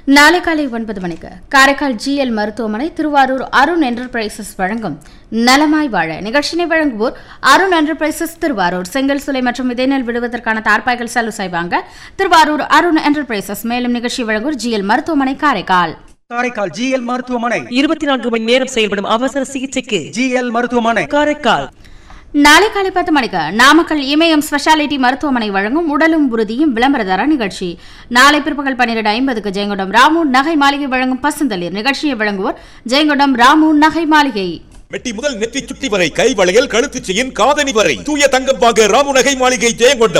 நாளை காலை ஒன்பது மணிக்கு காரைக்கால் ஜிஎல் மருத்துவமனை திருவாரூர் அருண் என்டர்பிரைசஸ் வழங்கும் நலமாய் வாழ நிகழ்ச்சியினை வழங்குவோர் அருண் என்டர்பிரைசஸ் திருவாரூர் செங்கல் சுலை மற்றும் விதைநெல் விடுவதற்கான தார்ப்பாய்கள் செலவு செய்வாங்க திருவாரூர் அருண் என்டர்பிரைசஸ் மேலும் நிகழ்ச்சி வழங்குவோர் ஜிஎல் மருத்துவமனை காரைக்கால் காரைக்கால் ஜிஎல் மருத்துவமனை இருபத்தி நான்கு மணி நேரம் செயல்படும் அவசர சிகிச்சைக்கு ஜிஎல் மருத்துவமனை காரைக்கால் நாளை காலை பத்து மணிக்கு நாமக்கல் இமயம் ஸ்பெஷாலிட்டி மருத்துவமனை வழங்கும் உடலும் உறுதியும் விளம்பரதார நிகழ்ச்சி நாளை பிற்பகல் பன்னிரண்டு ஐம்பதுக்கு ஜெயங்கொண்டம் ராமு நகை மாளிகை வழங்கும் பசுந்தளிர் நிகழ்ச்சியை வழங்குவோர் ஜெயங்கொண்டம் ராமு நகை மாளிகை மெட்டி முதல் நெற்றி சுட்டி வரை கை வளையல் கழுத்து செயின் காதணி வரை தூய தங்கம் வாங்க ராமுநகை மாளிகை ஜெயங்கொண்டம்